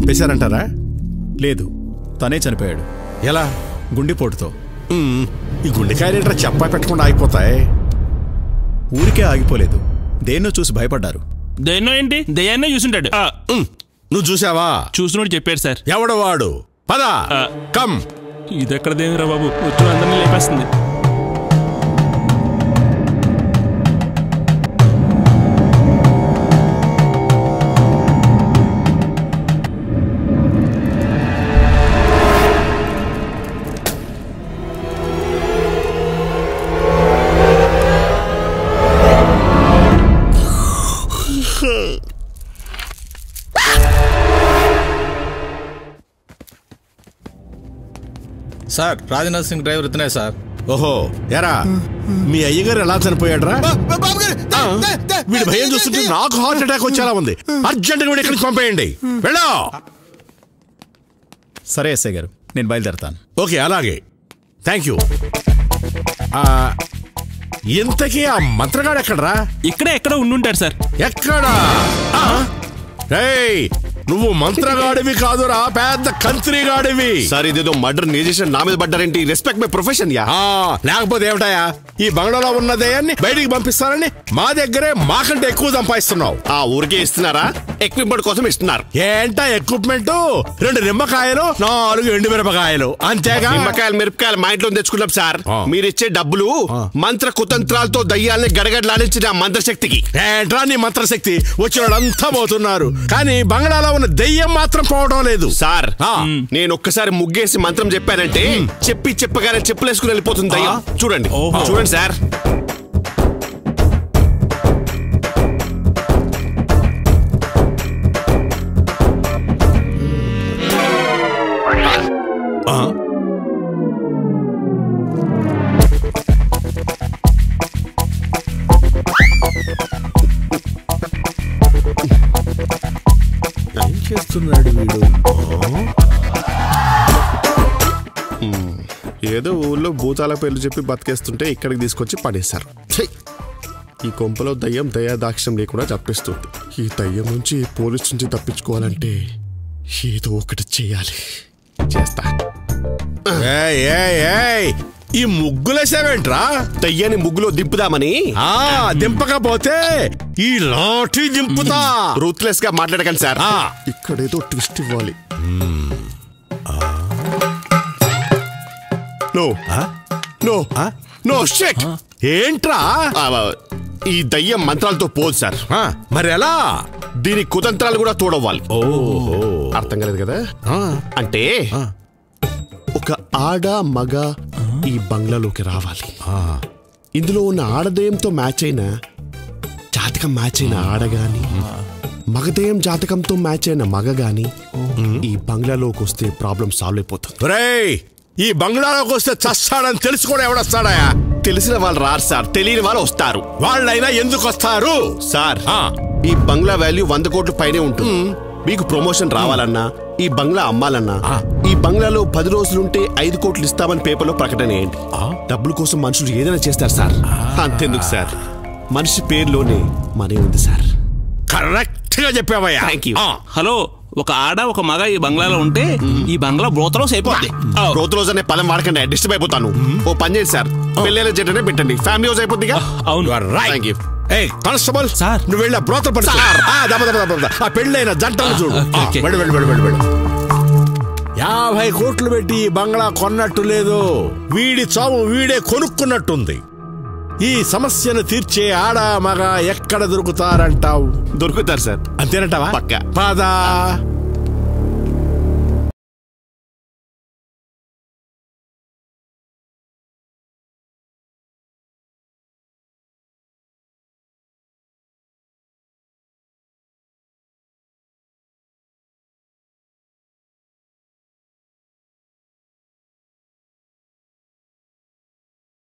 చంపేశారంటారా లేదు తనే చనిపోయాడు ఎలా గుండెపోటుతో ఉమ్, ఈ గుండెకాయలు చెప్పా పెట్టకుండా ఆగిపోతాయి ఊరికే ఆగిపోలేదు దేన్నో చూసి భయపడ్డారు దేన్నో ఏంటి దయ్యాన్నే చూసుంటాడు ఆ, ఉమ్, నువ్వు చూసావా చూసినోడు చెప్పాడు సార్ ఎవడు వాడు పద ఆ. కమ్ ఇది ఎక్కడ దేనిరా బాబు వచ్చిన అందరినీ లేపేస్తుంది సార్ రాజ్నాథ్ సింగ్ డ్రైవర్ ఇతనే సార్ ఓహో ఎరా మీ అయ్యగారు ఎలా చనిపోయాడ్రా ఆ, వీడి భయం చూస్తుంటే నాకు హార్ట్ అటాక్ వచ్చేలా ఉంది అర్జెంట్ గా వీడు ఇక్కడికి పంపేయండి వెళ్ళా సరే ఎస్ఐ గారు నేను బయలుదేరతాను ఓకే అలాగే థ్యాంక్ యూ ఆ, ఇంతకీ ఆ మంత్రగాడు ఎక్కడరా ఇక్కడే ఎక్కడ ఉండుంటాడు సార్ ఎక్కడా ఆ? రేయ్ నువ్వు మంత్రగాడివి కాదురా పెద్ద కంత్రిగాడివి సార్ ఇదేదో మర్డర్ నీ చేసిన నా మీద పడ్డారేంటి రెస్పెక్ట్ మై ప్రొఫెషన్ యా ఆ, లేకపోతే ఏమిటాయా ఈ బంగ్లాలో ఉన్న దయ్యాన్ని బయటికి పంపిస్తారని మా దగ్గరే మాకంటే ఎక్కువ సంపాదిస్తున్నావు ఆ ఊరికే ఇస్తున్నారా ఎక్విప్మెంట్ కోసం ఇస్తున్నారు ఏంటా ఎక్విప్మెంట్ రెండు నిమ్మకాయలు నాలుగు ఎండు మిరపకాయలు అంతేగా నిమ్మకాయలు మిరపకాయలు మా ఇంట్లో తెచ్చుకున్నాం సార్ ఆ. మీరిచ్చే డబ్బులు మంత్ర కుతంత్రాలతో దయ్యాల్ని గడగడలాడించిన మంత్రశక్తికి ఏంట్రా నీ మంత్రశక్తి వచ్చిన వాళ్ళంతా పోతున్నారు కానీ బంగ్లాలో ఉన్న దెయ్యం మాత్రం పోవడం లేదు సార్ ఆ. నేను ఒక్కసారి ముగ్గేసి మంత్రం చెప్పానంటే చెప్పి చెప్పగానే చెప్పులేసుకుని వెళ్ళిపోతుంది దయ్యం చూడండి చూడండి సార్ ఆ? ఏం చేస్తున్నాడు వీడు ఏదో ఊళ్ళో భూతాల పేర్లు చెప్పి బతికేస్తుంటే ఇక్కడికి తీసుకొచ్చి పడేశారు ఛీ! ఈ కొంపలో దయ్యం దయా దాక్ష్యం లేకుండా చంపేస్తుంది ఈ దయ్యం నుంచి ఈ పోలీస్ నుంచి తప్పించుకోవాలంటే ఏదో ఒకటి చేయాలి చేస్తా ఏయ్, ఏయ్, ఏయ్, ఈ ముగ్గులేసావేంట్రా దయ్యాన్ని ముగ్గులో దింపుదామని ఆ దింపకపోతే ఈ లాఠీ దింపుతా రూత్లెస్ గా మాట్లాడకండి సార్ ఆ. ఇక్కడేదో ట్విస్ట్ ఇవ్వాలి నో నో నో షెట్ ఏంట్రా ఈ దయ్యం మంత్రాలతో పోదు సార్ ఆ, మరి ఎలా దీని కుతంత్రాలు కూడా తోడవ్వాలి ఓహో అర్థం కాలేదు కదా ఆ, అంటే ఒక ఆడ మగ ఈ బంగ్లాలోకి రావాలి ఇందులో ఉన్న ఆడదయంతో మ్యాచ్ అయిన జాతకం మ్యాచ్ అయిన ఆడగాని మగదయం జాతకంతో మ్యాచ్ అయిన మగ గాని ఈ బంగ్లాలోకి వస్తే ప్రాబ్లం సాల్వ్ అయిపోతుంది రేయ్ ఈ బంగ్లాలోకి వస్తే చస్తాడని తెలుసు కూడా ఎవడొస్తాడయా తెలిసిన వాళ్ళు రారు సార్ తెలియని వాళ్ళు వస్తారు వాళ్ళైనా ఎందుకు వస్తారు సార్ ఆ. ఈ బంగ్లా వాల్యూ వంద కోట్ల పైనే ఉంటుంది మీకు ప్రమోషన్ రావాలన్నా ఈ బంగ్లా అమ్మాలన్నా ఈ బంగ్లాలో పది రోజులుంటే ఐదు కోట్లు ఇస్తామని పేపర్లో ప్రకటన వేయండి డబ్బుల కోసం మనుషులు ఏదైనా చేస్తారు సార్ అంతెందుకు సార్ మనిషి పేరులోనే మనీ ఉంది సార్ కరెక్ట్ గా చెప్పావయ్యా Thank you. ఆ, హలో ఒక ఆడ ఒక మగ ఈ బంగ్లాలో ఉంటే ఈ బంగ్లా బ్రోతరోస్ అయిపోద్ది ఆ, రోజు రోజు అనే పదం వాడకండి డిస్టర్బ్ అయిపోతాను ఓ పని చేయండి సార్ పెళ్ళైన జంటనే పెట్టండి ఫ్యామిలీ హౌస్ అయిపోద్దిగా అవును you are right. Thank you. ఏయ్ కానిస్టేబుల్ సార్. నువ్వు వెళ్ళి ఆ బ్రోతలు పడి సార్. ఆ, దబ, దబ, దబ, దబ. ఆ పెళ్ళైన జంటలు చూడు ఓకే, ఆ, ఓకే. వెళ్ళు వెళ్ళు వెళ్ళు వెళ్ళు వెళ్ళు యాభై కోట్లు పెట్టి ఈ బంగ్లా కొన్నట్టు లేదు వీడి చావు వీడే కొనుక్కున్నట్టుంది ఈ సమస్యను తీర్చే ఆడ మగ ఎక్కడ దొరుకుతారంటావు దొరుకుతారు సార్ అంతేనంటావా పక్కా. పదా